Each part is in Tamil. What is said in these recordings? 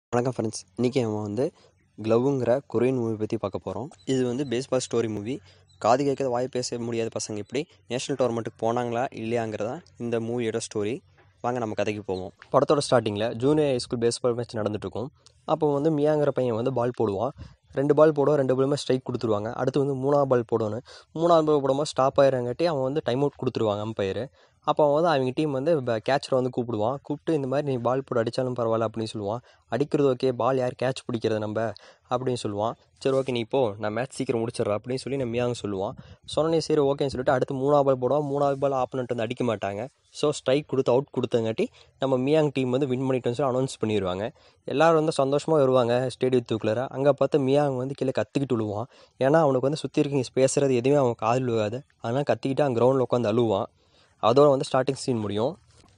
வணக்கம் ஃப்ரெண்ட்ஸ் இன்றைக்கி நம்ம வந்து க்ளவுங்கிற கொரியன் மூவி பற்றி பார்க்க போகிறோம் இது வந்து பேஸ்பால் ஸ்டோரி மூவி காது கேட்காத வாய் பேச முடியாத பசங்க எப்படி நேஷனல் டோர்னமெண்ட்டுக்கு போனாங்களா இல்லையாங்கிறதா இந்த மூவியோட ஸ்டோரி வாங்க நம்ம கதைக்கு போவோம் படத்தோட ஸ்டார்டிங்கில் junior high school baseball match நடந்துட்டுருக்கும் அப்போ வந்து மியாங்கிற பையன் வந்து பால் போடுவான் ரெண்டு பால் போடுவோம் ரெண்டு பாலுமே ஸ்ட்ரைக் கொடுத்துருவாங்க அடுத்து வந்து மூணாவது பால் போடணும் மூணாவது பால் போடும்போது ஸ்டாப் ஆயிரங்காட்டி அவன் வந்து டைம் அவுட் கொடுத்துருவாங்க அம்பையர் அப்போ அவன் வந்து அவங்க டீம் வந்து கேட்சரை வந்து கூப்பிடுவான் கூப்பிட்டு இந்த மாதிரி நீ பால் போட்டு அடித்தாலும் பரவாயில்ல அப்படின்னு சொல்லுவான் அடிக்கிறது ஓகே பால் யார் கேட்ச் பிடிக்கிறது நம்ம அப்படின்னு சொல்லுவான் சரி ஓகே நீ இப்போ நான் மேட்ச் சீக்கிரம் முடிச்சிடுறேன் அப்படின்னு சொல்லி நம்ம மியாங்க சொல்லுவான் சொன்னே சரி ஓகேன்னு சொல்லிட்டு அடுத்து மூணாவது பால் போடுவான் மூணாவது பால் ஆப்போனண்ட் வந்து அடிக்க மாட்டாங்க ஸோ ஸ்ட்ரைக் கொடுத்து அவுட் கொடுத்தங்காட்டி நம்ம மியாங் டீம் வந்து வின் பண்ணிட்டோம்னு சொல்லி அனௌன்ஸ் பண்ணிடுவாங்க எல்லோரும் வந்து சந்தோஷமாக வருவாங்க ஸ்டேடியத்துக்குள்ளே அங்கே பார்த்து மியாங் வந்து கீழே கத்திக்கிட்டு விழுவான் ஏன்னா அவனுக்கு வந்து சுற்றி இருக்க பேசுகிறது எதுவுமே அவன் காதில் விழாது அதனால் கத்திக்கிட்டு அங்கே கிரவுண்டில் உட்காந்து அழுவான் அதோட வந்து ஸ்டார்டிங் சீன் முடியும்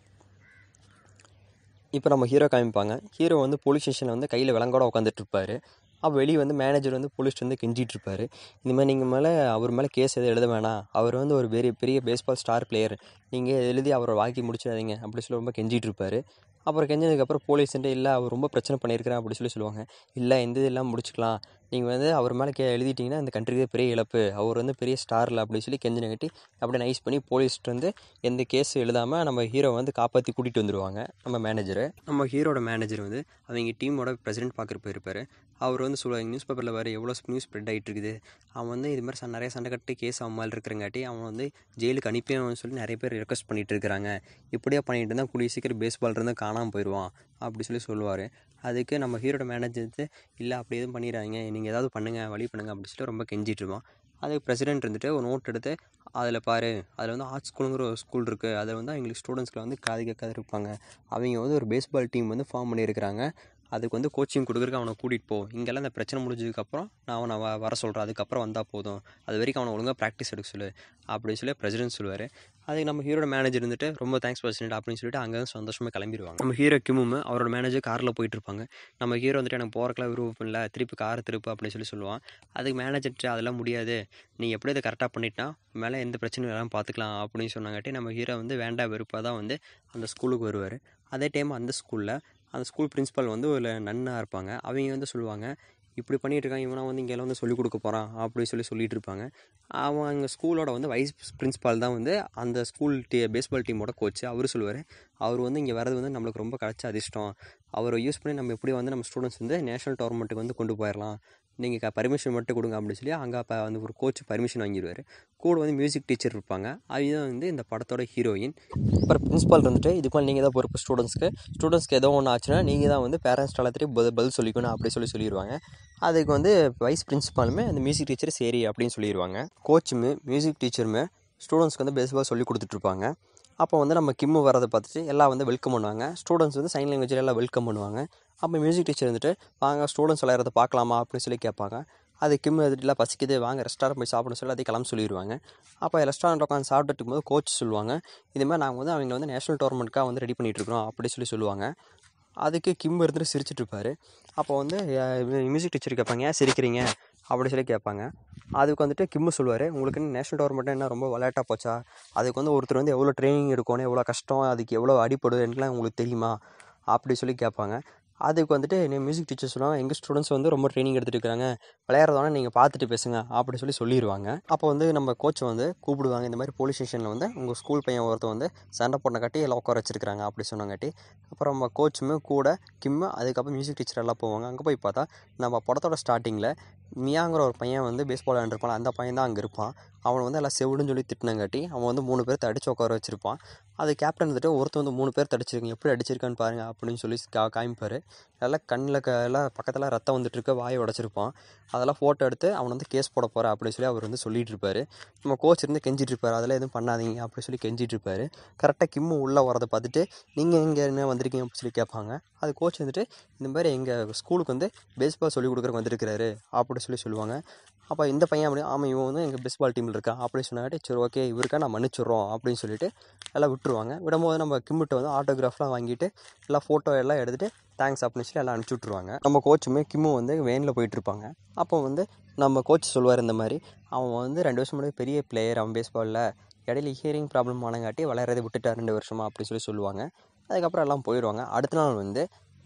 இப்போ நம்ம ஹீரோ காமிப்பாங்க ஹீரோ வந்து போலீஸ் ஸ்டேஷனில் வந்து கையில் விலங்கோட உட்காந்துட்டு இருப்பாரு அப்போ வெளியே வந்து மேனேஜர் வந்து போலீஸ் வந்து கெஞ்சிட்டு இருப்பாரு இந்த மாதிரி நீங்கள் மேலே அவர் மேலே கேஸ் எதுவும் எழுத வேணாம் அவர் வந்து ஒரு பெரிய பெரிய பேஸ்பால் ஸ்டார் பிளேயர் நீங்கள் எழுதி அவரை வாக்கி முடிச்சிடாதீங்க அப்படி சொல்லி ரொம்ப கெஞ்சிட்டு இருப்பாரு அப்புறம் கெஞ்சதுக்கப்புறம் போலீஸ்ன்ட்டு இல்லை அவர் ரொம்ப பிரச்சனை பண்ணியிருக்கிறேன் அப்படி சொல்லி சொல்லுவாங்க இல்லை இந்த இதெல்லாம் முடிச்சுக்கலாம் நீங்கள் வந்து அவர் மேலே கே எழுதிட்டிங்கன்னா இந்த கண்ட்ரிக்கே பெரிய இழப்பு அவர் வந்து பெரிய ஸ்டாரில் அப்படி சொல்லி கெஞ்சின கட்டி அப்படியே நைஸ் பண்ணி போலீஸ்ட்டு வந்து எந்த கேஸ் எழுதாமல் நம்ம ஹீரோ வந்து காப்பாற்றி கூட்டிகிட்டு வந்துடுவாங்க நம்ம மேனேஜரு நம்ம ஹீரோட மேனேஜர் வந்து அவங்க டீமோட பிரசிடென்ட் பார்க்குற போயிருப்பார் அவர் வந்து சொல்லுவாங்க நியூஸ் பேப்பரில் வேறு எவ்வளோ நியூஸ் ஸ்ப்ரெட் ஆகிட்டு இருக்குது அவன் வந்து இது மாதிரி ச- நிறைய சண்டை கட்டி கேஸ் அவன் மேலே இருக்கிறங்காட்டி அவன் வந்து ஜெயிலுக்கு அனுப்பி அவன் சொல்லி நிறைய பேர் ரெக்வஸ்ட் பண்ணிட்டு இருக்கிறாங்க இப்படியே பண்ணிட்டு இருந்தால் கூடிய சீக்கிரம் பேஸ்பால் இருந்தால் காணாமல் போயிடுவான் அப்படி சொல்லி சொல்லுவார் அதுக்கு நம்ம ஹீரோட மேனேஜர் வந்து இல்லை அப்படி எதுவும் பண்ணிடுறாங்க நீங்கள் ஏதாவது பண்ணுங்கள் வழி பண்ணுங்கள் அப்படி சொல்லி ரொம்ப கெஞ்சிட்டு இருப்பான் அதுக்கு பிரசிடென்ட் இருந்துட்டு ஒரு நோட் எடுத்து அதில் பாரு அதில் வந்து ஆர்ட்ஸ் ஸ்கூலுங்கிற ஒரு ஸ்கூல் இருக்குது அதில் வந்து அவங்களுக்கு ஸ்டூடெண்ட்ஸ்க்கு வந்து காது கேட்காத இருப்பாங்க அவங்க வந்து ஒரு பேஸ்பால் டீம் வந்து ஃபார்ம் பண்ணியிருக்கிறாங்க அதுக்கு வந்து கோச்சிங் கொடுக்குறக்கு அவனை கூட்டிகிட்டு போ இங்கெல்லாம் இந்த பிரச்சனை முடிஞ்சதுக்கப்புறம் நான் அவனை வ வர சொல்கிறேன் அதுக்கப்புறம் வந்தால் போதும் அது வரைக்கும் அவனை ஒழுங்காக ப்ராக்டிஸ் எடுக்க சொல்லு அப்படி சொல்லி பிரசிடென்ட் சொல்லுவார் அதுக்கு நம்ம ஹீரோட மேனேஜர் இருந்துட்டு ரொம்ப தேங்க்ஸ் பிரசிடென்ட் அப்படின்னு சொல்லிட்டு அங்கே சந்தோஷமாக கிளம்பிடுவாங்க நம்ம ஹீரோ கிமும் அவரோட மேனேஜர் காரில் போயிட்டு இருப்பாங்க நம்ம ஹீரோ வந்துட்டு எனக்கு போகிறக்கெல்லாம் விருப்பம் இல்லை திருப்பி காரை திருப்பு அப்படின்னு சொல்லி சொல்லுவான் அதுக்கு மேனேஜர்கிட்ட அதெல்லாம் முடியாது நீ எப்படி இதை கரெக்டாக பண்ணிட்டா மேலே எந்த பிரச்சனையும் இல்லாமல் பார்த்துக்கலாம் அப்படின்னு சொன்னாங்காட்டி நம்ம ஹீரோ வந்து வேண்டாம் வெறுப்பாக தான் வந்து அந்த ஸ்கூலுக்கு வருவார் அதே டைம் அந்த ஸ்கூலில் அந்த ஸ்கூல் பிரின்ஸிபல் வந்து ஒரு நன்னாக இருப்பாங்க அவங்க வந்து சொல்லுவாங்க இப்படி பண்ணிட்டு இருக்கான் இவனை வந்து இங்கெல்லாம் வந்து சொல்லிக் கொடுக்க போகிறான் அப்படி சொல்லி சொல்லிட்டு இருப்பாங்க அவன் அங்கே ஸ்கூலோட வந்து வைஸ் பிரின்ஸிபால் தான் வந்து அந்த ஸ்கூல் டீ பேஸ்பால் டீமோட கோச் அவர் சொல்லுவார் அவர் வந்து இங்கே வரது வந்து நம்மளுக்கு ரொம்ப கிடைச்ச அதிர்ஷ்டம் அவரை யூஸ் பண்ணி நம்ம எப்படி வந்து நம்ம ஸ்டூடெண்ட்ஸ் வந்து நேஷனல் டோர்னமெண்ட்டுக்கு வந்து கொண்டு போயிடலாம் நீங்கள் பர்மிஷன் மட்டும் கொடுங்க அப்படின்னு சொல்லி அங்கே அப்போ வந்து ஒரு கோச் பர்மிஷன் வாங்கிடுவார் கூட வந்து மியூசிக் டீச்சர் இருப்பாங்க அதுதான் வந்து இந்த படத்தோட ஹீரோயின் அப்புறம் பிரின்ஸ்பால் இருந்துட்டு இதுக்கு மேலே நீங்கள் தான் பொறுப்பு ஸ்டூடெண்ட்ஸ்க்கு ஸ்டூடெண்ட்ஸ்க்கு ஏதோ ஒன்று ஆச்சுன்னா நீங்கள் தான் வந்து பேரண்ட்ஸ் எல்லாத்தையும் பதில் பதில் சொல்லிக்கணும் அப்படி சொல்லி சொல்லிடுவாங்க அதுக்கு வந்து வைஸ் பிரின்சிபாலுமே அந்த மியூசிக் டீச்சர் சரி அப்படின்னு சொல்லிடுவாங்க கோச்சுமே மியூசிக் டீச்சருமே ஸ்டூடெண்ட்ஸ்க்கு வந்து பேஸ்பால் சொல்லி கொடுத்துட்ருப்பாங்க அப்போ வந்து நம்ம கிம்மு வரதை பார்த்துட்டு எல்லாம் வந்து வெல்கம் பண்ணுவாங்க ஸ்டூடெண்ட்ஸ் வந்து சைன் லாங்குவேஜில் எல்லாம் வெல்கம் பண்ணுவாங்க அப்போ மியூசிக் டீச்சர் வந்துட்டு வாங்க ஸ்டூடெண்ட்ஸ் விளையாடுறத பார்க்கலாமா அப்படின்னு சொல்லி கேட்பாங்க அது கிம் எதிரிலாம் பசிக்குது வாங்க ரெஸ்டாரண்ட் போய் சாப்பிட சொல்லி அதே கிளம்ப சொல்லிடுவாங்க அப்போ ரெஸ்டாரண்ட் உட்காந்து சாப்பிட்டுட்டு இருக்கும்போது கோச் சொல்லுவாங்க இது மாதிரி நாங்கள் வந்து அவங்கள வந்து நேஷனல் டோர்னமெண்ட்காக வந்து ரெடி பண்ணிட்டு இருக்கிறோம் அப்படி சொல்லி சொல்லுவாங்க அதுக்கு கிம் இருந்துட்டு சிரிச்சிட்டு இருப்பாரு அப்போ வந்து மியூசிக் டீச்சர் கேட்பாங்க ஏன் சிரிக்கிறீங்க அப்படி சொல்லி கேட்பாங்க அதுக்கு வந்துட்டு கிம்மு சொல்லுவார் உங்களுக்கு என்ன நேஷனல் டோர்னமெண்ட் என்ன ரொம்ப விளையாட்டா போச்சா அதுக்கு வந்து ஒருத்தர் வந்து எவ்வளோ ட்ரைனிங் எடுக்கணும் எவ்வளோ கஷ்டம் அதுக்கு எவ்வளோ அடிப்படுதுன்னுலாம் உங்களுக்கு தெரியுமா அப்படி சொல்லி கேட்பாங்க அதுக்கு வந்துட்டு என்ன மியூசிக் டீச்சர் சொல்லுவாங்க எங்கள் ஸ்டூடெண்ட்ஸ் வந்து ரொம்ப ட்ரைனிங் எடுத்துட்டு இருக்காங்க விளையாடுறதான நீங்கள் பார்த்துட்டு பேசுங்க அப்படி சொல்லி சொல்லிடுவாங்க அப்போ வந்து நம்ம கோச் வந்து கூப்பிடுவாங்க இந்த மாதிரி போலீஸ் ஸ்டேஷனில் வந்து உங்கள் ஸ்கூல் பையன் ஒருத்தன் வந்து சண்டை போட்ட காட்டி எல்லாம் உட்கார வச்சிருக்காங்க அப்படி சொன்னாங்காட்டி அப்புறம் நம்ம கோச்சுமே கூட கிம்மு அதுக்கப்புறம் மியூசிக் டீச்சர் எல்லாம் போவாங்க அங்கே போய் பார்த்தா நம்ம படத்தோட ஸ்டார்டிங்கில் மியாங்கிற ஒரு பையன் வந்து பேஸ்பால் விளையாண்டுருப்பான் அந்த பையன் தான் அங்கே இருப்பான் அவனை வந்து எல்லாம் செவிடுன்னு சொல்லி திட்டினங்காட்டி அவன் வந்து மூணு பேர் அடிச்சு உட்கார வச்சிருப்பான் அது கேப்டன் வந்துட்டு ஒருத்தன் வந்து மூணு பேர் தடிச்சிருக்கீங்க எப்படி அடிச்சிருக்கான்னு பாருங்க அப்படின்னு சொல்லி கா காமிப்பார் எல்லாம் கண்ணில் க எல்லாம் பக்கத்தில் ரத்தம் வந்துட்டு இருக்க வாயை உடச்சிருப்பான் அதெல்லாம் ஃபோட்டோ எடுத்து அவனை வந்து கேஸ் போட போகிறேன் அப்படின்னு சொல்லி அவர் வந்து சொல்லிட்டு இருப்பாரு நம்ம கோச் இருந்து கெஞ்சிட்டு இருப்பாரு அதெல்லாம் எதுவும் பண்ணாதீங்க அப்படி சொல்லி கெஞ்சிட்டு இருப்பாரு கரெக்டாக கிம்மு உள்ளே வரதை பார்த்துட்டு நீங்கள் எங்கே என்ன வந்திருக்கீங்க அப்படின்னு சொல்லி கேட்பாங்க அது கோச் வந்துட்டு இந்த மாதிரி எங்கள் ஸ்கூலுக்கு வந்து பேஸ்பால் சொல்லி கொடுக்குறக்கு வந்திருக்கிறாரு அப்படி சொல்லி சொல்லுவாங்க அப்போ இந்த பையன் அப்படி ஆமாம் இவன் வந்து எங்கள் பேஸ்பால் டீமில் இருக்கான் அப்படின்னு சொன்னாட்டி சரி ஓகே இவருக்கா நான் மன்னிச்சிடுறோம் அப்படின்னு சொல்லிட்டு எல்லாம் விட்டுருவாங்க விடும்போது நம்ம கிம்மிட்ட வந்து ஆட்டோகிராஃப்லாம் வாங்கிட்டு எல்லாம் ஃபோட்டோ எல்லாம் எடுத்துகிட்டு தேங்க்ஸ் அப்படின்னு சொல்லி எல்லாம் அனுப்பிச்சி விட்ருவாங்க நம்ம கோச்சுமே கிம்மு வந்து வேனில் போயிட்டுருப்பாங்க அப்போ வந்து நம்ம கோச் சொல்லுவார் இந்த மாதிரி அவன் வந்து ரெண்டு வருஷம் முன்னாடி பெரிய பிளேயர் அவன் பேஸ்பாலில் இடையில ஹியரிங் ப்ராப்ளம் ஆனங்காட்டி விளையாடுறதை விட்டுட்டார் ரெண்டு வருஷமா அப்படி சொல்லி சொல்லுவாங்க அதுக்கப்புறம் எல்லாம் போயிடுவாங்க அடுத்த நாள் வந்து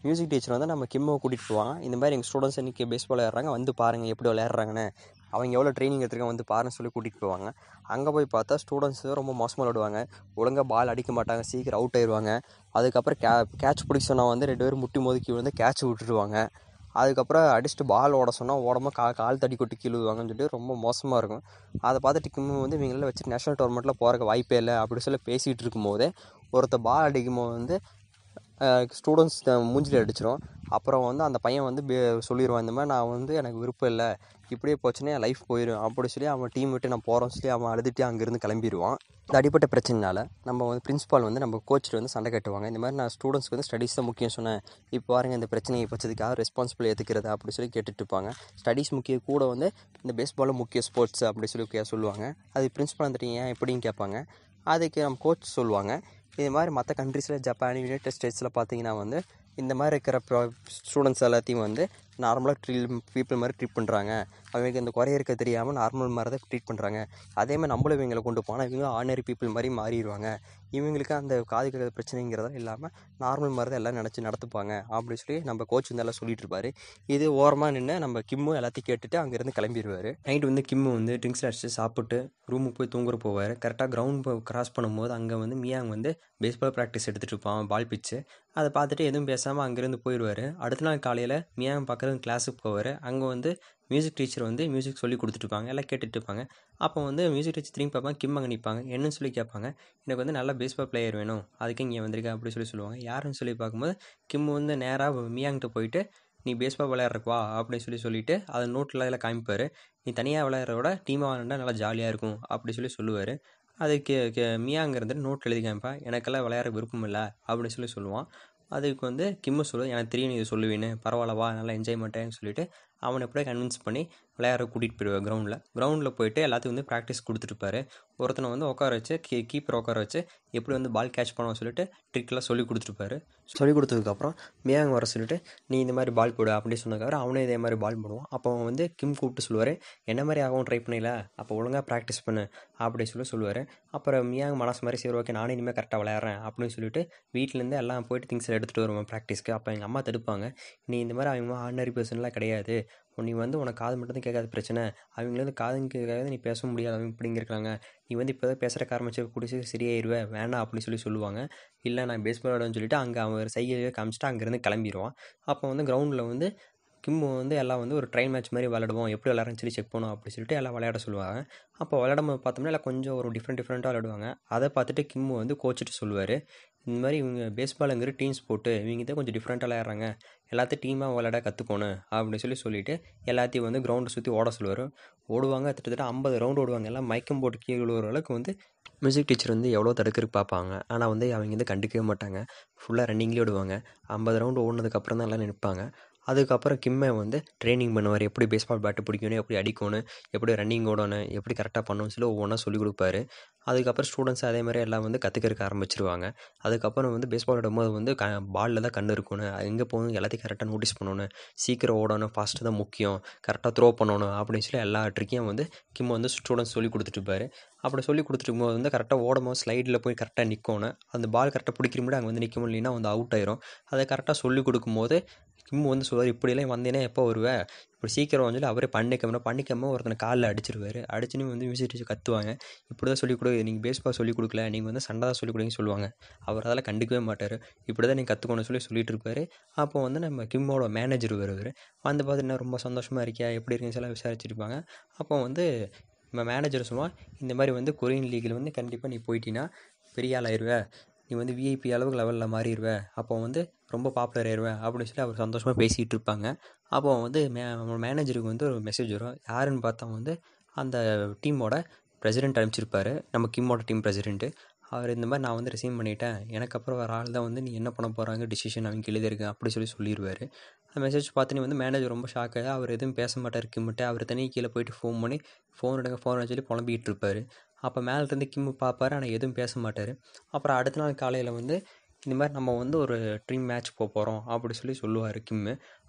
மியூசிக் டீச்சர் வந்து நம்ம கிம்மை கூட்டிகிட்டு போவாங்க இந்த மாதிரி எங்கள் ஸ்டூடெண்ட்ஸ் இன்றைக்கி பேஸ்பால் விளையாடுறாங்க வந்து பாருங்கள் எப்படி விளையாடுறாங்கன்னு அவங்க எவ்வளோ ட்ரைனிங் எடுத்துருக்காங்க வந்து பாருன்னு சொல்லி கூட்டிகிட்டு போவாங்க அங்கே போய் பார்த்தா ஸ்டூடெண்ட்ஸ் ரொம்ப மோசமாக விளையாடுவாங்க ஒழுங்காக பால் அடிக்க மாட்டாங்க சீக்கிரம் அவுட் ஆயிடுவாங்க அதுக்கப்புறம் கே கேட்ச் பிடிக்க சொன்னால் வந்து ரெண்டு பேரும் முட்டி மோதி கீழே வந்து கேட்ச் விட்டுருவாங்க அதுக்கப்புறம் அடிச்சுட்டு பால் ஓட சொன்னால் ஓடாமல் கா கால் தடி கொட்டி கீழுவாங்கன்னு சொல்லிட்டு ரொம்ப மோசமாக இருக்கும் அதை பார்த்துட்டு கிம்மு வந்து இவங்கள வச்சு நேஷனல் டோர்னமெண்ட்டில் போகிறக்கு வாய்ப்பே இல்லை அப்படி சொல்லி பேசிகிட்டு இருக்கும்போதே ஒருத்தர் பால் அடிக்கும் போது வந்து ஸ்டூடெண்ட்ஸ் மூஞ்சில் அடிச்சிடும் அப்புறம் வந்து அந்த பையன் வந்து பே சொல்லிடுவான் இந்த மாதிரி நான் வந்து எனக்கு விருப்பம் இல்லை இப்படியே போச்சுன்னா என் லைஃப் போயிடும் அப்படி சொல்லி அவன் டீம் விட்டு நான் போகிறேன்னு சொல்லி அவன் அழுதுட்டு அங்கேருந்து கிளம்பிடுவான் இந்த அடிப்பட்ட பிரச்சனைனால நம்ம வந்து பிரின்ஸ்பால் வந்து நம்ம கோச்சிட்டு வந்து சண்டை கட்டுவாங்க இந்த மாதிரி நான் ஸ்டூடெண்ட்ஸ்க்கு வந்து ஸ்டடீஸ் தான் முக்கியம் சொன்னேன் இப்போ பாருங்க இந்த பிரச்சனையை வச்சதுக்காக ரெஸ்பான்சிபிள் ஏற்றுக்கிறது அப்படி சொல்லி கேட்டுட்டு இருப்பாங்க ஸ்டடீஸ் முக்கிய கூட வந்து இந்த பேஸ்பாலும் முக்கிய ஸ்போர்ட்ஸ் அப்படி சொல்லி கே- சொல்லுவாங்க அது பிரின்ஸ்பால் வந்துட்டு ஏன் எப்படின்னு கேட்பாங்க அதுக்கு நம்ம கோச் சொல்லுவாங்க இது மாதிரி மற்ற கண்ட்ரீஸில் ஜப்பான் யுனைடெட் ஸ்டேட்ஸில் பார்த்தீங்கன்னா வந்து இந்த மாதிரி இருக்கிற ப்ரோ ஸ்டூடெண்ட்ஸ் எல்லாத்தையும் வந்து நார்மலாக ட்ரீட் பீப்புள் மாதிரி ட்ரீட் பண்ணுறாங்க அவங்களுக்கு இந்த குறை இருக்க தெரியாமல் நார்மல் மாதிரி தான் ட்ரீட் பண்ணுறாங்க அதே மாதிரி நம்மளும் இவங்களை கொண்டு போனால் இவங்க ஆர்டினரி பீப்புள் மாதிரி மாறிடுவாங்க இவங்களுக்கு அந்த காது கேட்குற பிரச்சனைங்கிறதா இல்லாமல் நார்மல் மாதிரி தான் எல்லாம் நினச்சி நடத்துப்பாங்க அப்படி சொல்லி நம்ம கோச் வந்து எல்லாம் சொல்லிட்டு இருப்பாரு இது ஓரமாக நின்று நம்ம கிம்மு எல்லாத்தையும் கேட்டுட்டு அங்கேருந்து கிளம்பிடுவார் நைட் வந்து கிம்மு வந்து ட்ரிங்க்ஸ் அடிச்சு சாப்பிட்டு ரூமுக்கு போய் தூங்குற போவார் கரெக்டாக கிரவுண்ட் கிராஸ் பண்ணும்போது அங்கே வந்து மியாங் வந்து பேஸ்பால் ப்ராக்டிஸ் எடுத்துகிட்டு இருப்பான் பால் பிச்சு அதை பார்த்துட்டு எதுவும் பேசாமல் அங்கேருந்து போயிடுவார் அடுத்த நாள் காலையில் மியாங் பக்கத்து கிளாஸுக்கு போவார் அங்கே வந்து மியூசிக் டீச்சர் வந்து மியூசிக் சொல்லி கொடுத்துட்டு இருப்பாங்க எல்லாம் கேட்டுட்டு இருப்பாங்க அப்போ வந்து மியூசிக் டீச்சர் திரும்பி பார்ப்பாங்க கிம் அங்கே நிற்பாங்க என்னன்னு சொல்லி கேட்பாங்க எனக்கு வந்து நல்ல பேஸ்பால் பிளேயர் வேணும் அதுக்கு இங்கே வந்திருக்கேன் அப்படி சொல்லி சொல்லுவாங்க யாருன்னு சொல்லி பார்க்கும்போது கிம் வந்து நேராக மியாங்கிட்ட போயிட்டு நீ பேஸ்பால் விளையாடுறக்கு வா அப்படின்னு சொல்லி சொல்லிட்டு அதை நோட்டில் அதில் காமிப்பார் நீ தனியாக விளையாடுறத விட டீமாக விளையாண்டா நல்லா ஜாலியாக இருக்கும் அப்படி சொல்லி சொல்லுவார் அதுக்கு மியாங்க இருந்துட்டு நோட் எழுதி காமிப்பா எனக்கெல்லாம் விளையாட விருப்பம் இல்லை அப்படின்னு சொல்லி சொல்லுவான் அதுக்கு வந்து கிம்மு சொல்லு எனக்கு தெரியும் நீ இது சொல்லுவீன்னு பரவாயில்ல வா நல்லா என்ஜாய் பண்ணிட்டேன்னு சொல்லிட்டு அவனை எப்படியே கன்வின்ஸ் பண்ணி விளையாட கூட்டிகிட்டு போயிடுவார் கிரவுண்டில் கிரவுண்டில் போயிட்டு எல்லாத்துக்கும் வந்து ப்ராக்டிஸ் கொடுத்துருப்பாரு ஒருத்தனை வந்து உட்கார வச்சு கீ கீப்பர் உட்கார வச்சு எப்படி வந்து பால் கேட்ச் பண்ணுவோம் சொல்லிட்டு ட்ரிக்லாம் சொல்லி கொடுத்துருப்பாரு சொல்லி கொடுத்ததுக்கப்புறம் மியாங் வர சொல்லிட்டு நீ இந்த மாதிரி பால் போடு அப்படின்னு சொன்னதுக்கப்புறம் அவனே இதே மாதிரி பால் போடுவான் அப்போ அவன் வந்து கிம் கூப்பிட்டு சொல்லுவார் என்ன மாதிரி ஆகவும் ட்ரை பண்ணல அப்போ ஒழுங்காக ப்ராக்டிஸ் பண்ணு அப்படி சொல்லி சொல்லுவார் அப்புறம் மியாங் மனசு மாதிரி சரி ஓகே நானே இனிமேல் கரெக்டாக விளையாடுறேன் அப்படின்னு சொல்லிட்டு வீட்டிலேருந்து எல்லாம் போயிட்டு திங்ஸ் எடுத்துகிட்டு வருவேன் ப்ராக்டிஸ்க்கு அப்போ எங்கள் அம்மா தடுப்பாங்க நீ இந்த மாதிரி அவங்க ஆர்டினரி பர்சன்லாம் கிடையாது நீ வந்து உனக்கு காது மட்டும் தான் கேட்காத பிரச்சனை அவங்கள வந்து காதுங்க கேட்காத நீ பேச முடியாது அவங்க இப்படிங்க இருக்காங்க நீ வந்து இப்போ தான் பேசுகிறக்க ஆரம்பிச்சு குடிச்சு சரியாயிருவே வேணாம் அப்படின்னு சொல்லி சொல்லுவாங்க இல்லை நான் பேஸ்பால் விளையாடுன்னு சொல்லிட்டு அங்கே அவன் சைகையை காமிச்சிட்டு அங்கேருந்து கிளம்பிடுவான் அப்போ வந்து கிரவுண்டில் வந்து கிம்மு வந்து எல்லாம் வந்து ஒரு ட்ரெயின் மேட்ச் மாதிரி விளையாடுவோம் எப்படி விளையாடுறேன்னு சொல்லி செக் பண்ணுவோம் அப்படி சொல்லிட்டு எல்லாம் விளையாட சொல்லுவாங்க அப்போ விளையாடும் போது பார்த்தோம்னா எல்லாம் கொஞ்சம் ஒரு டிஃப்ரெண்ட் டிஃப்ரெண்ட்டாக விளையாடுவாங்க அதை பார்த்துட்டு கிம்மு வந்து கோச்சிட்டு சொல்லுவார் இந்த மாதிரி இவங்க பேஸ்பாலுங்கிற டீம்ஸ் போட்டு இவங்க தான் கொஞ்சம் டிஃப்ரெண்ட்டாக விளையாடுறாங்க எல்லாத்தையும் டீமாக விளையாட கற்றுக்கணும் அப்படின்னு சொல்லி சொல்லிட்டு எல்லாத்தையும் வந்து கிரவுண்டை சுற்றி ஓட சொல்லுவார் ஓடுவாங்க கிட்டத்தட்ட ஐம்பது ரவுண்டு ஓடுவாங்க எல்லாம் மயக்கம் போட்டு கீழே விழுவுற அளவுக்கு வந்து மியூசிக் டீச்சர் வந்து எவ்வளோ தடுக்கிறதுக்கு பார்ப்பாங்க ஆனால் வந்து அவங்க வந்து கண்டுக்கவே மாட்டாங்க ஃபுல்லாக ரன்னிங்லேயே விடுவாங்க ஐம்பது ரவுண்டு ஓடினதுக்கப்புறம் தான் எல்லாம் நிற்பாங்க அதுக்கப்புறம் கிம்மை வந்து ட்ரைனிங் பண்ணுவார் எப்படி பேஸ்பால் பேட்டு பிடிக்கணும் எப்படி அடிக்கணும் எப்படி ரன்னிங் ஓடணும் எப்படி கரெக்டாக பண்ணணும்னு சொல்லி ஒவ்வொன்றா சொல்லிக் கொடுப்பாரு அதுக்கப்புறம் ஸ்டூடெண்ட்ஸ் அதே மாதிரி எல்லாம் வந்து கற்றுக்கிறக்க ஆரம்பிச்சிருவாங்க அதுக்கப்புறம் வந்து பேஸ்பால் விடும்போது வந்து க பாலில் தான் கண்ணு இருக்கணும் எங்கே போகணும் எல்லாத்தையும் கரெக்டாக நோட்டீஸ் பண்ணணும் சீக்கிரம் ஓடணும் ஃபாஸ்ட்டு தான் முக்கியம் கரெக்டாக த்ரோ பண்ணணும் அப்படின்னு சொல்லி எல்லா ட்ரிக்கையும் வந்து கிம் வந்து ஸ்டூடெண்ட்ஸ் சொல்லி கொடுத்துட்டு இருப்பாரு அப்படி சொல்லி கொடுத்துட்டு இருக்கும்போது வந்து கரெக்டாக ஓடும்போது ஸ்லைடில் போய் கரெக்டாக நிற்கணும் அந்த பால் கரெக்டாக பிடிக்கிற முடியும் அங்கே வந்து நிற்க முடியலன்னா வந்து அவுட் ஆயிரும் அதை கரெக்டாக சொல்லி கொடுக்கும்போது கிம் வந்து சொல்லுவார் இப்படியெல்லாம் வந்தேன்னா எப்போ வருவேன் இப்படி சீக்கிரம் வந்து அவரே பண்ணிக்காம பண்ணிக்காம ஒருத்தனை காலில் அடிச்சிருவாரு அடிச்சுன்னு வந்து மியூசிக் டீச்சர் கத்துவாங்க இப்படி தான் சொல்லிக் கொடு நீங்கள் பேஸ்பால் சொல்லிக் கொடுக்கல நீங்கள் வந்து சண்டை தான் சொல்லிக் கொடுங்கன்னு சொல்லுவாங்க அவர் அதெல்லாம் கண்டுக்கவே மாட்டார் இப்படி தான் நீங்கள் கற்றுக்கணும்னு சொல்லி சொல்லிட்டு இருப்பாரு அப்போ வந்து நம்ம கிம்மோட மேனேஜர் வருவார் வந்து பார்த்தீங்கன்னா ரொம்ப சந்தோஷமாக இருக்கியா எப்படி இருக்குன்னு எல்லாம் விசாரிச்சிருப்பாங்க அப்போ வந்து நம்ம மேனேஜர் சொல்லுவான் இந்த மாதிரி வந்து கொரியன் லீகில் வந்து கண்டிப்பாக நீ போயிட்டீங்கன்னா பெரிய ஆள் ஆயிடுவ நீ வந்து விஐபி அளவுக்கு லெவலில் மாறிடுவ அப்போ வந்து ரொம்ப பாப்புலர் ஆயிடுவேன் அப்படின்னு சொல்லி அவர் சந்தோஷமாக பேசிகிட்டு இருப்பாங்க அப்போ வந்து மே மேனேஜருக்கு வந்து ஒரு மெசேஜ் வரும் யாருன்னு பார்த்தா வந்து அந்த டீமோட பிரசிடென்ட் அனுப்பிச்சிருப்பாரு நம்ம கிம்மோட டீம் பிரசிடென்ட்டு அவர் இந்த மாதிரி நான் வந்து ரிசீவ் பண்ணிட்டேன் எனக்கு அப்புறம் வர ஆள் தான் வந்து நீ என்ன பண்ண போகிறாங்க டிசிஷன் அவங்க எழுதியிருக்கேன் அப்படி சொல்லி சொல்லிடுவார் அந்த மெசேஜ் பார்த்து நீ வந்து மேனேஜர் ரொம்ப ஷாக் ஆகுது அவர் எதுவும் பேச மாட்டார் கிம்மிட்ட அவர் தனி கீழே போயிட்டு ஃபோன் பண்ணி ஃபோன் எடுங்க ஃபோன் சொல்லி புலம்பிகிட்டு இருப்பார் அப்போ மேலேருந்து கிம்மு பார்ப்பாரு ஆனால் எதுவும் பேச மாட்டார் அப்புறம் அடுத்த நாள் காலையில் வந்து இந்த மாதிரி நம்ம வந்து ஒரு ட்ரீம் மேட்ச் போக போகிறோம் அப்படி சொல்லி சொல்லுவார் கிம்மு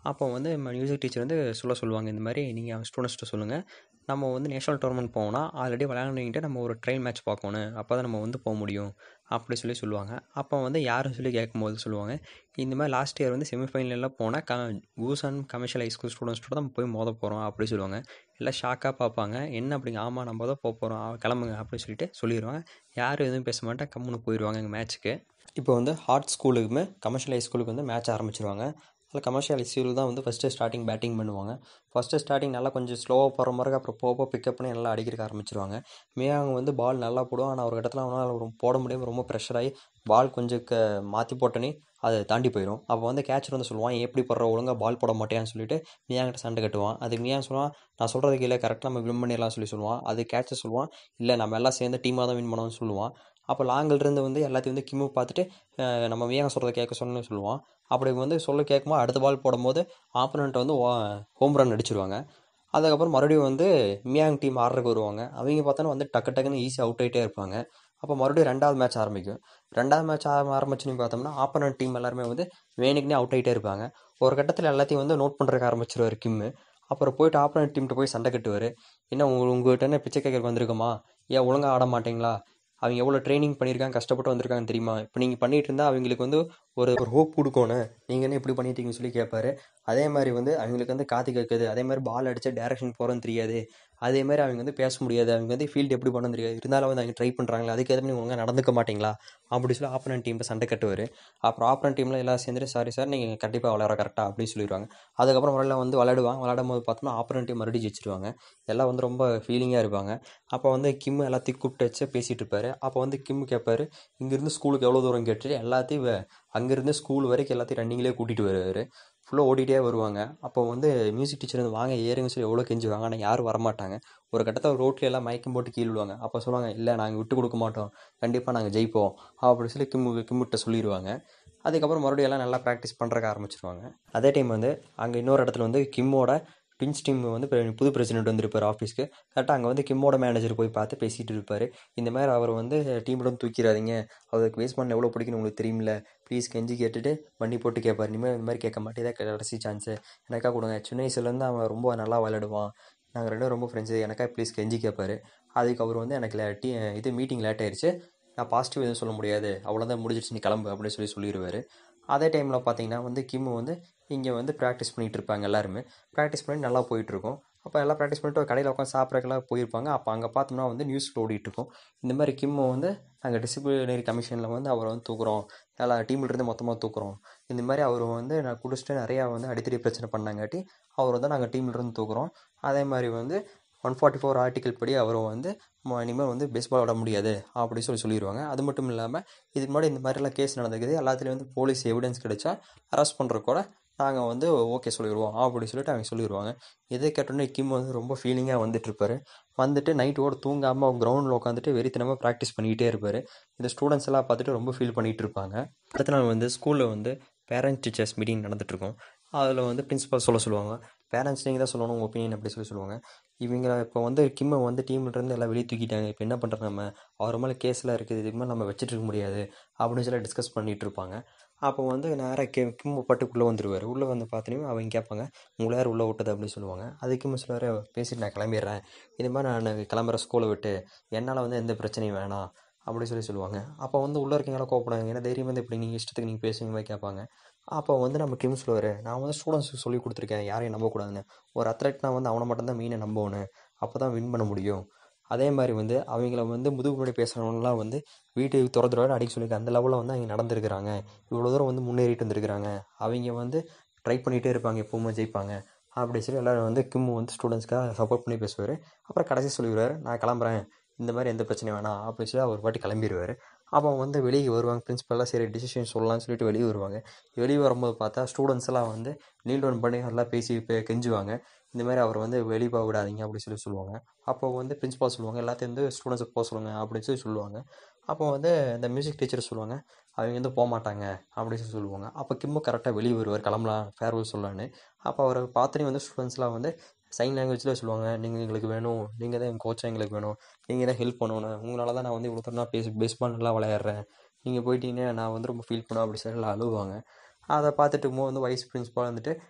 அப்போ வந்து மியூசிக் டீச்சர் வந்து சொல்ல சொல்லுவாங்க இந்த மாதிரி நீங்கள் ஸ்டூடெண்ட்ஸ்கிட்ட சொல்லுங்கள் நம்ம வந்து நேஷனல் டோர்னமெண்ட் போகணும்னா ஆல்ரெடி விளையாண்டுக்கிட்டு நம்ம ஒரு ட்ரையல் மேட்ச் பார்க்கணும் அப்போ தான் நம்ம வந்து போக முடியும் அப்படி சொல்லி சொல்லுவாங்க அப்போ வந்து யாருன்னு சொல்லி கேட்கும்போது சொல்லுவாங்க இந்த மாதிரி லாஸ்ட் இயர் வந்து செமிஃபைனல்லாம் போனால் க goose and commercial high school ஸ்டூடெண்ட்ஸ்டோட நம்ம போய் மோத போகிறோம் அப்படி சொல்லுவாங்க எல்லாம் ஷாக்காக பார்ப்பாங்க என்ன அப்படிங்க ஆமாம் நம்ம தான் போக போகிறோம் கிளம்புங்க அப்படி சொல்லிட்டு சொல்லிடுவாங்க யாரும் எதுவும் பேச மாட்டேன் கம்முன்னு போயிடுவாங்க எங்கள் மேட்ச்சுக்கு இப்போ வந்து ஹார்ட் ஸ்கூலுக்குமே கமர்ஷியல் ஹை ஸ்கூலுக்கு வந்து மேட்ச் ஆரம்பிச்சிருவாங்க அதில் கமர்ஷியல் ஸ்கூல் தான் வந்து ஃபஸ்ட்டு ஸ்டார்டிங் பேட்டிங் பண்ணுவாங்க ஃபஸ்ட்டு ஸ்டார்டிங் நல்லா கொஞ்சம் ஸ்லோவாக போகிற மாதிரி அப்புறம் போக போக பிக்கப் பண்ணி நல்லா அடிக்கிறக்க ஆரம்பிச்சிருவாங்க மேயாங் வந்து பால் நல்லா போடுவான் ஆனால் ஒரு இடத்துல அவனால் ரொம்ப போட முடியாமல் ரொம்ப ப்ரெஷர் ஆகி பால் கொஞ்சம் க மாற்றி போட்டோன்னே அதை தாண்டி போயிடும் அப்போ வந்து கேட்சர் வந்து சொல்லுவான் எப்படி போடுற ஒழுங்காக பால் போட மாட்டேன்னு சொல்லிட்டு மியாங்கிட்ட சண்டை கட்டுவான் அதுக்கு மியாங் சொல்லுவான் நான் சொல்கிறது கீழே கரெக்டாக நம்ம வின் பண்ணிடலாம் சொல்லி சொல்லுவான் அது கேட்சர் சொல்லுவான் இல்லை நம்ம எல்லாம் சேர்ந்து டீமாக தான் வின் பண்ணோம்னு சொல்லுவான் அப்போ லாங்கில் இருந்து வந்து எல்லாத்தையும் வந்து கிம்மு பார்த்துட்டு அஹ் நம்ம மியாங்க சொல்கிறத கேட்க சொல்லணும்னு சொல்லுவான் அப்படி வந்து சொல்ல கேட்கும்போது அடுத்த பால் போடும்போது ஆப்போனண்ட் வந்து ஹோம் ரன் அடிச்சிருவாங்க அதுக்கப்புறம் மறுபடியும் வந்து மியாங் டீம் ஆடுறதுக்கு வருவாங்க அவங்க பார்த்தோன்னா வந்து டக்கு டக்குன்னு ஈஸியாக அவுட் ஆகிட்டே இருப்பாங்க அப்போ மறுபடியும் ரெண்டாவது மேட்ச் ஆரம்பிக்கும் ரெண்டாவது மேட்ச் ஆரம்பிச்சுன்னு பார்த்தோம்னா ஆப்போனண்ட் டீம் எல்லாருமே வந்து வேணுக்குனே அவுட் ஆகிட்டே இருப்பாங்க ஒரு கட்டத்தில் எல்லாத்தையும் வந்து நோட் பண்ணுறதுக்கு ஆரம்பிச்சிருவார் கிம்மு அப்புறம் போயிட்டு ஆப்போனண்ட் டீம்கிட்ட போய் சண்டை கட்டுவார் என்ன உங்க உங்கள்கிட்ட என்ன பிச்சை கேட்கறக்கு வந்திருக்கோமா ஏன் ஒழுங்காக ஆட மாட்டீங்களா அவங்க எவ்வளோ ட்ரைனிங் பண்ணியிருக்காங்க கஷ்டப்பட்டு வந்திருக்காங்கன்னு தெரியுமா இப்போ நீங்கள் பண்ணிட்டு இருந்தால் அவங்களுக்கு வந்து ஒரு ஒரு ஹோப் கொடுக்கணும் நீங்கள் என்ன இப்படி பண்ணிட்டீங்கன்னு சொல்லி கேட்பாரு அதே மாதிரி வந்து அவங்களுக்கு வந்து காத்து கேட்குது அதே மாதிரி பால் அடிச்சா டேரக்ஷன் போகிறோன்னு தெரியாது அதே மாதிரி அவங்க வந்து பேச முடியாது அவங்க வந்து ஃபீல்டு எப்படி பண்ணணும் தெரியாது இருந்தாலும் வந்து அவங்க ட்ரை பண்ணுறாங்களா அதுக்கு எதுவும் நீங்கள் ஒழுங்காக நடந்துக்க மாட்டீங்களா அப்படி சொல்லி ஆப்பனன் டீம் சண்டை கட்டுவார் அப்புறம் ஆப்பனன் டீமில் எல்லாம் சேர்ந்துட்டு சாரி சார் நீங்கள் கண்டிப்பாக விளையாட கரெக்டாக அப்படின்னு சொல்லிடுவாங்க அதுக்கப்புறம் முதல்ல வந்து விளையாடுவாங்க விளையாடும் போது பார்த்தோம்னா ஆப்பனன் டீம் மறுபடியும் ஜெயிச்சிருவாங்க எல்லாம் வந்து ரொம்ப ஃபீலிங்காக இருப்பாங்க அப்போ வந்து கிம் எல்லாத்தையும் கூப்பிட்டு வச்சு பேசிகிட்டு இருப்பாரு அப்போ வந்து கிம் கேட்பாரு இங்கேருந்து ஸ்கூலுக்கு எவ்வளோ தூரம் கேட்டுட்டு எல்லாத்தையும் வே- அங்கேருந்து ஸ்கூல் வரைக்கும் எல்லாத்தையும் ரன்னிங்லேயே கூட்டிகிட்டு வருவார் ஃபுல்லாக ஓடிட்டே வருவாங்க அப்போ வந்து மியூசிக் டீச்சர் வந்து வாங்க ஏறுங்க சொல்லி எவ்வளோ கெஞ்சுவாங்க ஆனால் யாரும் வரமாட்டாங்க ஒரு கட்டத்தில் ரோட்ல எல்லாம் மயக்கம் போட்டு கீழ் விழுவாங்க அப்போ சொல்லுவாங்க இல்லை நாங்கள் விட்டு கொடுக்க மாட்டோம் கண்டிப்பாக நாங்கள் ஜெயிப்போம் அப்படி சொல்லி கிம்மு கிம்முட்ட சொல்லிடுவாங்க அதுக்கப்புறம் மறுபடியும் எல்லாம் நல்லா ப்ராக்டிஸ் பண்ணுறக்க ஆரம்பிச்சிருவாங்க அதே டைம் வந்து அங்கே இன்னொரு இடத்துல வந்து கிம்மோட ட்வின்ஸ் டீம் வந்து இப்ப புது பிரசிடென்ட் வந்திருப்பார் ஆஃபீஸ்க்கு கரெக்டாக அங்கே வந்து கிம்மோட மேனேஜர் போய் பார்த்து பேசிகிட்டு இருப்பார் இந்த மாதிரி அவர் வந்து டீமில் வந்து தூக்கிடாதீங்க அவருக்கு பேஸ்மெண்ட் எவ்வளோ பிடிக்குன்னு உங்களுக்கு தெரியுமில்ல ப்ளீஸ் கெஞ்சி கேட்டுட்டு வண்டி போட்டு கேட்பார் இனிமேல் இந்த மாதிரி கேட்க மாட்டேதா கடைசி சான்ஸு எனக்கா கொடுங்க சின்ன வயசுலேருந்து அவன் ரொம்ப நல்லா விளையாடுவான் நாங்கள் ரெண்டும் ரொம்ப ஃப்ரெண்ட்ஸு எனக்கா ப்ளீஸ் கெஞ்சி கேட்பாரு அதுக்கு அவர் வந்து எனக்கு லே- டீ இது மீட்டிங் லேட் ஆயிடுச்சு நான் பாசிட்டிவ் எதுவும் சொல்ல முடியாது அவ்வளோதான் முடிஞ்சிடுச்சு நீ கிளம்பு அப்படின்னு சொல்லி சொல்லிடுவார் அதே டைமில் பார்த்தீங்கன்னா வந்து கிம்மு வந்து இங்கே வந்து ப்ராக்டிஸ் பண்ணிகிட்டு இருப்பாங்க எல்லாருமே ப்ராக்டிஸ் பண்ணி நல்லா போயிட்டுருக்கும் அப்போ எல்லாம் ப்ராக்டிஸ் பண்ணிட்டு ஒரு கடையில் உட்காந்து சாப்பிட்றதுக்கெல்லாம் போயிருப்பாங்க அப்போ அங்கே பார்த்தோம்னா வந்து நியூஸில் ஓடிட்டு இருக்கும் இந்த மாதிரி கிம்மு வந்து நாங்கள் டிசிப்ளினரி கமிஷனில் வந்து அவரை வந்து தூக்குறோம் எல்லா டீம்ல இருந்து மொத்தமாக தூக்குறோம் இந்த மாதிரி அவர் வந்து நான் குடிச்சிட்டு நிறையா வந்து அடித்தடி பிரச்சனை பண்ணாங்காட்டி அவர் வந்து நாங்கள் டீம்ல இருந்து தூக்குறோம் அதே மாதிரி வந்து ஒன் ஃபார்ட்டி ஃபோர் ஆர்டிக்கல் படி அவரும் வந்து ம- இனிமேல் வந்து பேஸ்பால் விட முடியாது அப்படி சொல்லி சொல்லிடுவாங்க அது மட்டும் இல்லாமல் இதுக்கு முன்னாடி இந்த மாதிரிலாம் கேஸ் நடந்துக்குது எல்லாத்துலேயும் வந்து போலீஸ் எவிடன்ஸ் கிடைச்சா அரெஸ்ட் பண்ணுற கூட நாங்கள் வந்து ஓகே சொல்லிடுவோம் அப்படி சொல்லிட்டு அவங்க சொல்லிடுவாங்க இதை கேட்டோன்னே கிம் வந்து ரொம்ப ஃபீலிங்காக வந்துட்டு இருப்பாரு வந்துட்டு நைட் ஓட தூங்காமல் அவங்க கிரவுண்டில் உட்காந்துட்டு வெறித்தனமாக ப்ராக்டிஸ் பண்ணிக்கிட்டே இருப்பார் இந்த ஸ்டூடெண்ட்ஸ் எல்லாம் பார்த்துட்டு ரொம்ப ஃபீல் பண்ணிகிட்டு இருப்பாங்க அடுத்த நாள் வந்து ஸ்கூலில் வந்து பேரண்ட்ஸ் டீச்சர்ஸ் மீட்டிங் நடந்துட்டுருக்கும் அதில் வந்து பிரின்சிபால் சொல்ல சொல்லுவாங்க பேரண்ட்ஸ் நீங்கள் தான் சொல்லணும் உங்கள் ஒப்பீனியன் அப்படி சொல்லி சொல்லுவாங்க இவங்க இப்போ வந்து கிம்மை வந்து டீம்லேருந்து எல்லாம் வெளியே தூக்கிட்டாங்க இப்போ என்ன பண்ணுறது நம்ம அவர் மேலே கேஸ்லாம் இருக்குது இதுக்கு மேலே நம்ம வச்சுட்டு இருக்க முடியாது அப்படின்னு சொல்லி டிஸ்கஸ் பண்ணிகிட்டு இருப்பாங்க அப்போ வந்து நேராக கி கிம்மு பட்டுக்குள்ளே வந்துருவார் உள்ளே வந்து பார்த்தோன்னே அவங்க கேட்பாங்க உங்களை யார் உள்ளே விட்டது அப்படின்னு சொல்லுவாங்க அது கிம்மு சொல்லுவார் பேசிட்டு நான் கிளம்பிடுறேன் இது மாதிரி நான் கிளம்புற ஸ்கூலை விட்டு என்னால் வந்து எந்த பிரச்சனையும் வேணாம் அப்படி சொல்லி சொல்லுவாங்க அப்போ வந்து உள்ளே இருக்கீங்களா கோப்படாங்க ஏன்னா தைரியம் வந்து இப்படி நீங்கள் இஷ்டத்துக்கு நீங்கள் பேசுவீங்க மாதிரி கேட்பாங்க அப்போ வந்து நம்ம கிம் சொல்லுவார் நான் வந்து ஸ்டூடெண்ட்ஸுக்கு சொல்லி கொடுத்துருக்கேன் யாரையும் நம்பக்கூடாதுன்னு ஒரு அத்லெட்னா வந்து அவனை மட்டும்தான் மெயினை நம்பணும் அப்போ தான் வின் பண்ண முடியும் அதே மாதிரி வந்து அவங்கள வந்து முதுகு முன்னாடி பேசுகிறவங்களாம் வந்து வீட்டுக்கு துற துறன்னு அடிக்க சொல்லியிருக்க அந்த லெவலில் வந்து அவங்க நடந்திருக்கிறாங்க இவ்வளோ தூரம் வந்து முன்னேறிட்டு வந்திருக்கிறாங்க அவங்க வந்து ட்ரை பண்ணிகிட்டே இருப்பாங்க எப்பவுமே ஜெயிப்பாங்க அப்படி சொல்லி எல்லோரும் வந்து கிம்மு வந்து ஸ்டூடெண்ட்ஸ்க்காக சப்போர்ட் பண்ணி பேசுவார் அப்புறம் கடைசி சொல்லிடுவார் நான் கிளம்புறேன் இந்த மாதிரி எந்த பிரச்சனையும் வேணாம் அப்படின்னு சொல்லி அவர் பாட்டி கிளம்பிடுவார் அப்போ வந்து வெளியே வருவாங்க பிரின்ஸ்பல்லாம் சரி டிசிஷன் சொல்லலாம்னு சொல்லிட்டு வெளியே வருவாங்க வெளியே வரும்போது பார்த்தா ஸ்டூடெண்ட்ஸ் எல்லாம் வந்து நீல் டவுன் பண்ணி நல்லா பேசி பே- கெஞ்சுவாங்க இந்த மாதிரி அவர் வந்து வெளியே போக விடாதீங்க அப்படி சொல்லி சொல்லுவாங்க அப்போ வந்து பிரின்ஸ்பால் சொல்லுவாங்க எல்லாத்தையும் வந்து ஸ்டூடெண்ட்ஸை போக சொல்லுங்க அப்படின்னு சொல்லி சொல்லுவாங்க அப்போ வந்து இந்த மியூசிக் டீச்சர் சொல்லுவாங்க அவங்க வந்து போக மாட்டாங்க அப்படின்னு சொல்லி சொல்லுவாங்க அப்போ கிம்மு கரெக்டாக வெளியே வருவார் கிளம்பலாம் ஃபேர்வெல் சொல்லலான்னு அப்போ அவரை பார்த்தோன்னே வந்து ஸ்டூடெண்ட்ஸ்லாம் வந்து சைன் லாங்குவேஜில் சொல்லுவாங்க நீங்கள் எங்களுக்கு வேணும் நீங்கள் தான் எங்கள் கோச்சாக எங்களுக்கு வேணும் நீங்கள் தான் ஹெல்ப் பண்ணணும் உங்களால தான் நான் வந்து இவ்வளோ தூரம் நான் பேஸ் பேஸ்பால் நல்லா விளையாடுறேன் நீங்கள் போயிட்டீங்கன்னா நான் வந்து ரொம்ப ஃபீல் பண்ணுவேன் அப்படி சொல்லி எல்லாம் அழுவாங்க அதை பார்த்துட்டு இருக்கும்போது வந்து வைஸ் பிரின்ஸ்பால் வந்துட்டு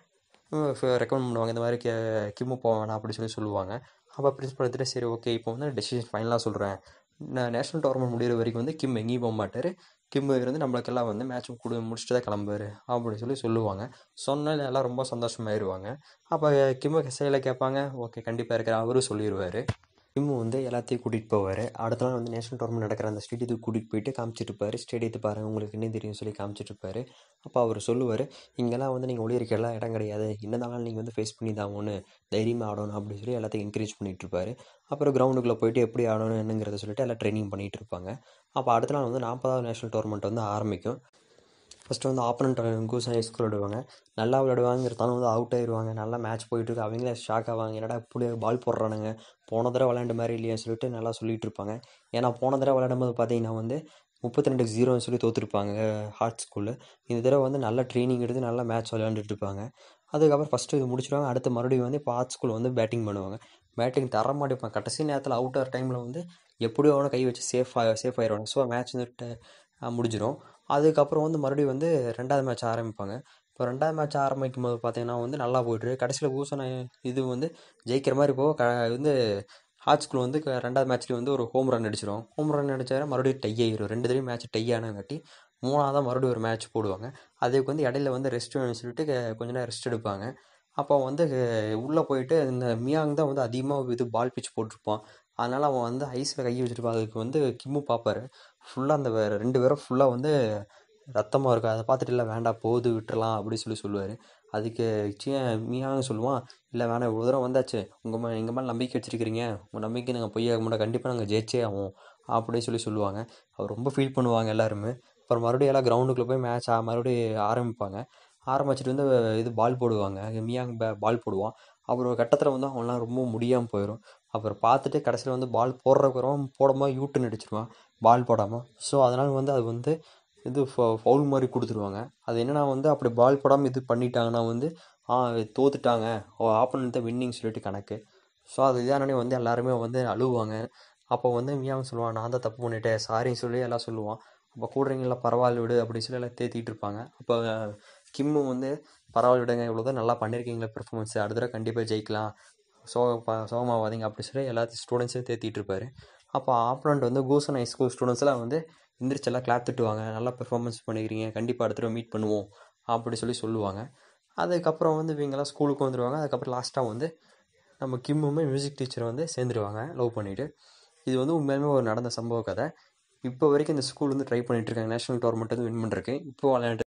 ரெக்கமெண்ட் பண்ணுவாங்க இந்த மாதிரி கே கிம்மு போக வேணாம் அப்படி சொல்லி சொல்லுவாங்க அப்போ பிரின்ஸ்பல் எடுத்துகிட்டு சரி ஓகே இப்போ வந்து டெசிஷன் ஃபைனலாக சொல்கிறேன் நான் நேஷனல் டோர்னமெண்ட் முடிகிற வரைக்கும் வந்து கிம் எங்கேயும் போக மாட்டார் கிம் இருந்து நம்மளுக்கெல்லாம் வந்து மேட்ச் கொடு முடிச்சுட்டு தான் கிளம்புவார் அப்படி சொல்லி சொல்லுவாங்க சொன்னால் எல்லாம் ரொம்ப சந்தோஷமாயிருவாங்க அப்போ கிம்மு செயலை கேட்பாங்க ஓகே கண்டிப்பாக இருக்கிற அவரும் சொல்லிடுவார் கிம்மு வந்து எல்லாத்தையும் கூட்டிகிட்டு போவார் அடுத்த நாள் வந்து நேஷனல் டோர்னமெண்ட் நடக்கிற அந்த ஸ்டேடியத்துக்கு கூட்டிகிட்டு போயிட்டு காமிச்சிட்டு இருப்பார் ஸ்டேடியத்தை பாருங்கள் உங்களுக்கு என்ன தெரியும் சொல்லி காமிச்சிட்டு இருப்பார் அப்போ அவர் சொல்லுவார் இங்கெல்லாம் வந்து நீங்கள் ஒளியிருக்கலாம் இடம் கிடையாது என்னதாலும் நீங்கள் வந்து ஃபேஸ் பண்ணி தான் ஒன்று தைரியமாக ஆடணும் அப்படின்னு சொல்லி எல்லாத்தையும் என்கரேஜ் பண்ணிகிட்டு இருப்பார் அப்புறம் கிரவுண்டுக்குள்ளே போயிட்டு எப்படி ஆடணும் என்னங்கிறத சொல்லிட்டு எல்லாம் ட்ரைனிங் பண்ணிகிட்டு இருப்பாங்க அப்போ அடுத்த நாள் வந்து நாற்பதாவது நேஷனல் டோர்னமெண்ட் வந்து ஆரம்பிக்கும் ஃபஸ்ட்டு வந்து ஆப்பனண்ட் கூஸ் ஸ்கூல் விடுவாங்க நல்லா விளையாடுவாங்கிறதால வந்து அவுட் ஆயிடுவாங்க நல்லா மேட்ச் போயிட்டுருக்கு அவங்களே ஷாக் ஆவாங்க என்னடா இப்படி பால் போடுறானுங்க போன தடவை விளையாண்ட மாதிரி இல்லையா சொல்லிட்டு நல்லா சொல்லிட்டு இருப்பாங்க ஏன்னா போன தடவை விளையாடும் போது பார்த்தீங்கன்னா வந்து முப்பத்தி ரெண்டுக்கு ஜீரோன்னு சொல்லி தோற்றுருப்பாங்க ஹார்ட் ஸ்கூலில் இந்த தடவை வந்து நல்ல ட்ரைனிங் எடுத்து நல்லா மேட்ச் விளையாண்டுட்டு இருப்பாங்க அதுக்கப்புறம் ஃபஸ்ட்டு இது முடிச்சிடுவாங்க அடுத்து மறுபடியும் வந்து இப்போ ஹார்ட் ஸ்கூல் வந்து பேட்டிங் பண்ணுவாங்க பேட்டிங் தர மாட்டேப்பாங்க கடைசி நேரத்தில் அவுட் ஆகிற டைமில் வந்து எப்படியோ அவனை கை வச்சு சேஃபாக சேஃப் ஆயிடுவாங்க ஸோ மேட்ச் வந்துட்டு முடிஞ்சிடும் அதுக்கப்புறம் வந்து மறுபடியும் வந்து ரெண்டாவது மேட்ச் ஆரம்பிப்பாங்க இப்போ ரெண்டாவது மேட்ச் ஆரம்பிக்கும் போது பார்த்தீங்கன்னா வந்து நல்லா போயிட்டுருக்கு கடைசியில் பூசனை இது வந்து ஜெயிக்கிற மாதிரி இப்போ க வந்து ஹார்ட் ஸ்கூல் வந்து க- ரெண்டாவது மேட்ச்லேயே வந்து ஒரு ஹோம் ரன் அடிச்சிடும் ஹோம் ரன் அடிச்சாரு மறுபடியும் டை ஆயிரும் ரெண்டு தடவையும் மேட்ச் டை ஆனங்காட்டி மூணாவதாக மறுபடியும் ஒரு மேட்ச் போடுவாங்க அதுக்கு வந்து இடையில வந்து ரெஸ்ட் வேணும்னு சொல்லிட்டு க- கொஞ்ச நேரம் ரெஸ்ட் எடுப்பாங்க அப்போ வந்து உள்ளே போயிட்டு இந்த மியாங் தான் வந்து அதிகமாக இது பால் பிச் போட்டிருப்பான் அதனால் அவன் வந்து ஐஸில் கை வச்சிருப்பான் அதுக்கு வந்து கிம்மு பார்ப்பாரு ஃபுல்லாக அந்த வே- ரெண்டு பேரும் ஃபுல்லாக வந்து ரத்தமாக இருக்கும் அதை பார்த்துட்டு இல்லை வேண்டாம் போது விட்டுறலாம் அப்படி சொல்லி சொல்லுவார் அதுக்கு சியன் மியான்னு சொல்லுவான் இல்லை வேணாம் இவ்வளோ தூரம் வந்தாச்சு உங்கள் மே எங்கள் மேலே நம்பிக்கை வச்சிருக்கிறீங்க உங்கள் நம்பிக்கை நாங்கள் பொய்யாக மாட்டோம் கண்டிப்பாக நாங்கள் ஜெயிச்சே ஆகும் அப்படி சொல்லி சொல்லுவாங்க அவர் ரொம்ப ஃபீல் பண்ணுவாங்க எல்லாருமே அப்புறம் மறுபடியும் எல்லாம் கிரவுண்டுக்குள்ளே போய் மேட்ச் மறுபடியும் ஆரம்பிப்பாங்க ஆரம்பிச்சிட்டு வந்து இது பால் போடுவாங்க மியாங் பே பால் போடுவான் அப்புறம் ஒரு கட்டத்தில் வந்து அவன்லாம் ரொம்ப முடியாமல் போயிடும் அப்புறம் பார்த்துட்டு கடைசியில் வந்து பால் போடுறக்குறோம் போடாமல் யூட்டன் அடிச்சிருவான் பால் போடாமல் ஸோ அதனால் வந்து அது வந்து இது ஃபவுல் மாதிரி கொடுத்துருவாங்க அது என்னன்னா வந்து அப்படி பால் போடாமல் இது பண்ணிட்டாங்கன்னா வந்து ஆ தோத்துட்டாங்க ஆப்போனண்ட் தான் வின்னிங் சொல்லிட்டு கணக்கு ஸோ அது இதானே வந்து எல்லாருமே வந்து அழுவாங்க அப்போ வந்து மியாவும் சொல்லுவான் நான் தான் தப்பு பண்ணிட்டேன் சாரின்னு சொல்லி எல்லாம் சொல்லுவான் அப்போ கூடுறீங்களா பரவாயில்ல விடு அப்படின்னு சொல்லி எல்லாம் தேத்திட்டு இருப்பாங்க அப்போ கிம்மு வந்து பரவாயில்ல விடுங்க இவ்வளோ தான் நல்லா பண்ணியிருக்கீங்களா பெர்ஃபார்மன்ஸ் அடுத்த தடவை கண்டிப்பாக ஜெயிக்கலாம் சோக ப சோகமாவாதீங்க அப்படி சொல்லி எல்லாத்தையும் ஸ்டூடெண்ட்ஸையும் தேத்திட்டு இருப்பாரு அப்போ ஆப்பனண்ட் வந்து கூசன் ஹை ஸ்கூல் ஸ்டூடெண்ட்ஸ்லாம் வந்து எந்திரிச்சு எல்லாம் கிளாப் தட்டுவாங்க நல்லா பெர்ஃபார்மன்ஸ் பண்ணிக்கிறீங்க கண்டிப்பாக அடுத்த தடவை மீட் பண்ணுவோம் அப்படி சொல்லி சொல்லுவாங்க அதுக்கப்புறம் வந்து இவங்கெல்லாம் ஸ்கூலுக்கு வந்துடுவாங்க அதுக்கப்புறம் லாஸ்ட்டாக வந்து நம்ம கிம்முமே மியூசிக் டீச்சரை வந்து சேர்ந்துருவாங்க லவ் பண்ணிவிட்டு இது வந்து உண்மையாலுமே ஒரு நடந்த சம்பவ கதை இப்போ வரைக்கும் இந்த ஸ்கூல் வந்து ட்ரை பண்ணிட்டு இருக்காங்க நேஷனல் டோர்னமெண்ட் வந்து வின் பண்ணுறதுக்கு இப்போ விளையாண்டு